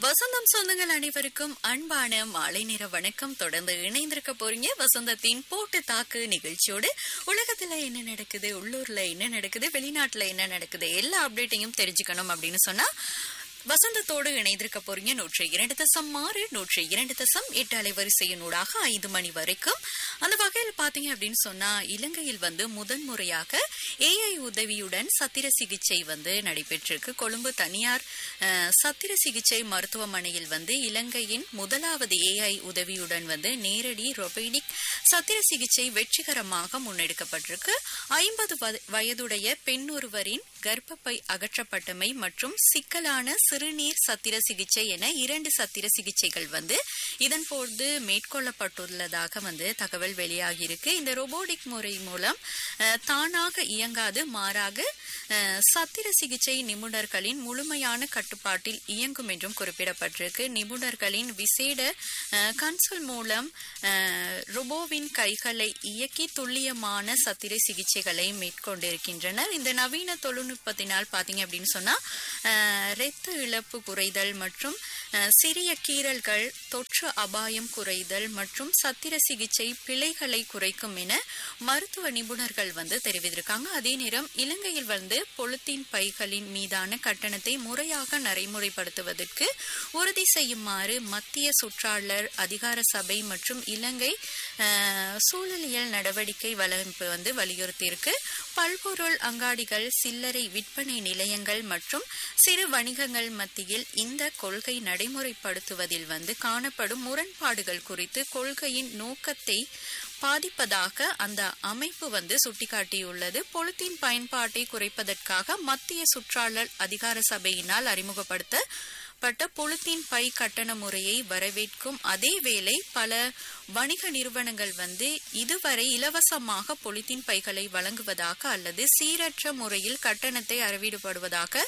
வசந்தம் சொந்தங்கள் அனைவருக்கும் அன்பான மாலை நேர வணக்கம் தொடர்ந்து இணைந்திருக்க போறீங்க வசந்தத்தின் போட்டு தாக்கு நிகழ்ச்சியோடு உலகத்துல என்ன நடக்குது உள்ளூர்ல என்ன நடக்குது வெளிநாட்டுல என்ன நடக்குது எல்லா அப்டேட்டையும் தெரிஞ்சுக்கணும் அப்படின்னு சொன்னா வசந்தத்தோடு இணைந்திருக்க போறீங்க நூற்றி இரண்டு தசம் ஆறு நூற்றி இரண்டு தசம் எட்டு அலைவரிசையினூடாக ஐந்து மணி வரைக்கும் அந்த வகையில் பாத்தீங்க அப்படின்னு சொன்னா இலங்கையில் வந்து முதன்முறையாக ஏஐ உதவியுடன் சத்திர சிகிச்சை வந்து நடைபெற்றிருக்கு கொழும்பு தனியார் அஹ், சத்திர சிகிச்சை மருத்துவமனையில் வந்து இலங்கையின் முதலாவது ஏஐ உதவியுடன் வந்து நேரடி ரொபேடிக் சத்திர சிகிச்சை வெற்றிகரமாக முன்னெடுக்கப்பட்டிருக்கு ஐம்பது வயதுடைய பெண் ஒருவரின் கர்ப்பப்பை அகற்றப்பட்டமை மற்றும் சிக்கலான சிறுநீர் சத்திர சிகிச்சை என இரண்டு சத்திர சிகிச்சைகள் வந்து இதன் போது மேற்கொள்ளப்பட்டுள்ளதாக வந்து தகவல் வெளியாகியிருக்கு இந்த ரோபோடிக் முறை மூலம் அஹ், தானாக இயங்காது மாறாக அஹ், சத்திர சிகிச்சை நிபுணர்களின் முழுமையான கட்டுப்பாட்டில் இயங்கும் என்றும் குறிப்பிடப்பட்டிருக்கு நிபுணர்களின் விசேட அஹ், கன்சோல் மூலம் அஹ், ரோபோவின் கைகளை இயக்கி துல்லியமான சத்திர சிகிச்சைகளை மேற்கொண்டிருக்கின்றனர் இந்த நவீன தொழில்நுட்பத்தினால் பாத்தீங்க அப்படின்னு சொன்னா அஹ், இரத்த இழப்பு குறைதல் மற்றும் அஹ், சிறிய கீறல்கள் தொற்று அபாயம் குறைதல் மற்றும் சத்திர சிகிச்சை பிழைகளை குறைக்கும் என மருத்துவ நிபுணர்கள் வந்து தெரிவித்திருக்காங்க அதே நேரம் இலங்கையில் வந்து பொலித்தீன் பைகளின் மீதான கட்டணத்தை முறையாக நடைமுறைப்படுத்துவதற்கு உறுதி செய்யுமாறு மத்திய சுற்றாளர் அதிகார சபை மற்றும் இலங்கை அஹ், சூழலியல் நடவடிக்கை வலையமைப்பு வந்து வலியுறுத்தியிருக்கு பல்பொருள் அங்காடிகள் சில்லறை விற்பனை நிலையங்கள் மற்றும் சிறு வணிகங்கள் மத்தியில் இந்த கொள்கை நடைமுறைப்படுத்துவதில் வந்து காணப்படும் முரண்பாடுகள் குறித்து கொள்கையின் நோக்கத்தை பாதிப்பதாக அந்த அமைப்பு வந்து சுட்டிக்காட்டியுள்ளது பொலித்தீன் பயன்பாட்டை குறைப்பதற்காக மத்திய சுற்றாளர் அதிகார சபையினால் அறிமுகப்படுத்தப்பட்ட பொலித்தீன் பை கட்டண முறையை வரவேற்கும் அதேவேளை பல வணிக நிறுவனங்கள் வந்து இதுவரை இலவசமாக பொலித்தீன் பைகளை வழங்குவதாக அல்லது சீரற்ற முறையில் கட்டணத்தை அறவிடப்படுவதாக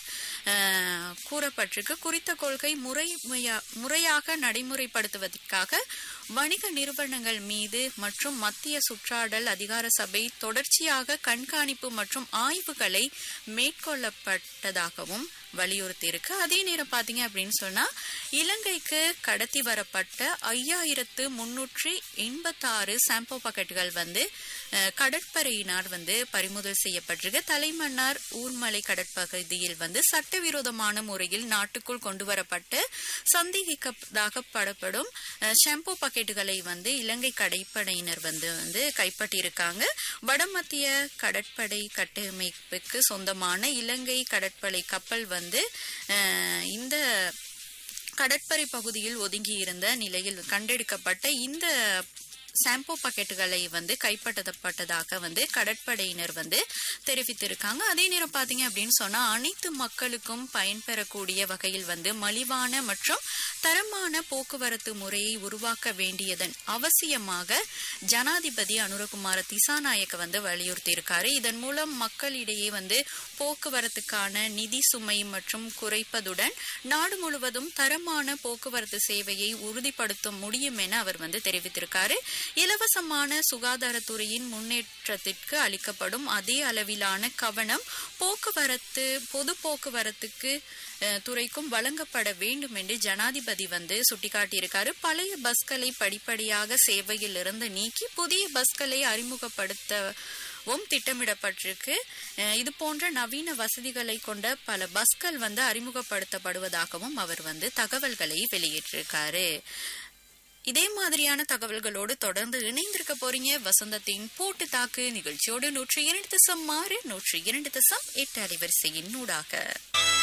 அஹ், கூறப்பட்டிருக்கு குறித்த கொள்கை முறைமையா- முறையாக நடைமுறைப்படுத்துவதற்காக வணிக நிறுவனங்கள் மீது மற்றும் மத்திய சுற்றாடல் அதிகார சபை தொடர்ச்சியாக கண்காணிப்பு மற்றும் ஆய்வுகளை மேற்கொள்ளப்பட்டதாகவும் வலியுறுத்தியிருக்கு அதே நேரம் பாத்தீங்க அப்படின்னு சொன்னா இலங்கைக்கு கடத்தி வரப்பட்ட ஐயாயிரத்து முன்னூற்றி எண்பத்தாறு சாம்போ பாக்கெட்டுகள் வந்து அஹ், கடற்படையினர் வந்து பறிமுதல் செய்யப்பட்டிருக்கு தலைமன்னார் ஊர்மலை கடற்பகுதியில் வந்து சட்டவிரோதமான முறையில் நாட்டுக்குள் கொண்டு வரப்பட்டு சந்தேகிக்கதாக படப்படும் அஹ், ஷாம்பு பாக்கெட்டுகளை வந்து இலங்கை கடற்படையினர் வந்து வந்து கைப்பற்றியிருக்காங்க வடமத்திய கடற்படை கட்டமைப்புக்கு சொந்தமான இலங்கை கடற்படை கப்பல் வந்து அஹ், இந்த கடற்படை பகுதியில் ஒதுங்கி இருந்த நிலையில் கண்டெடுக்கப்பட்ட இந்த சாம்போ பாக்கெட்டுகளை வந்து கைப்பற்றப்பட்டதாக வந்து கடற்படையினர் வந்து தெரிவித்திருக்காங்க அதே நேரம் பாத்தீங்க அப்படின்னு சொன்னா அனைத்து மக்களுக்கும் பயன்பெறக்கூடிய வகையில் வந்து மலிவான மற்றும் தரமான போக்குவரத்து முறையை உருவாக்க வேண்டியதன் அவசியமாக ஜனாதிபதி அனுரகுமார திசாநாயக்க வந்து வலியுறுத்தி இருக்காரு இதன் மூலம் மக்களிடையே வந்து போக்குவரத்துக்கான நிதி சுமை மற்றும் குறைப்பதுடன் நாடு முழுவதும் தரமான போக்குவரத்து சேவையை உறுதிப்படுத்த முடியும் என அவர் வந்து தெரிவித்திருக்காரு இலவசமான சுகாதாரத்துறையின் முன்னேற்றத்திற்கு அளிக்கப்படும் அதே அளவிலான கவனம் போக்குவரத்து பொது போக்குவரத்துக்கு அஹ், துறைக்கும் வழங்கப்பட வேண்டும் என்று ஜனாதிபதி வந்து சுட்டிக்காட்டியிருக்காரு பழைய பஸ்களை படிப்படியாக சேவையில் இருந்து நீக்கி புதிய பஸ்களை அறிமுகப்படுத்தவும் திட்டமிடப்பட்டிருக்கு அஹ், இது போன்ற நவீன வசதிகளை கொண்ட பல பஸ்கள் வந்து அறிமுகப்படுத்தப்படுவதாகவும் அவர் வந்து தகவல்களை வெளியிட்டிருக்காரு இதே மாதிரியான தகவல்களோடு தொடர்ந்து இணைந்திருக்க போறீங்க வசந்தத்தின் போட்டு தாக்கு நிகழ்ச்சியோடு நூற்றி இரண்டு தசம் ஆறு நூற்றி இரண்டு தசம் எட்டு அலைவரிசையின் ஊடாக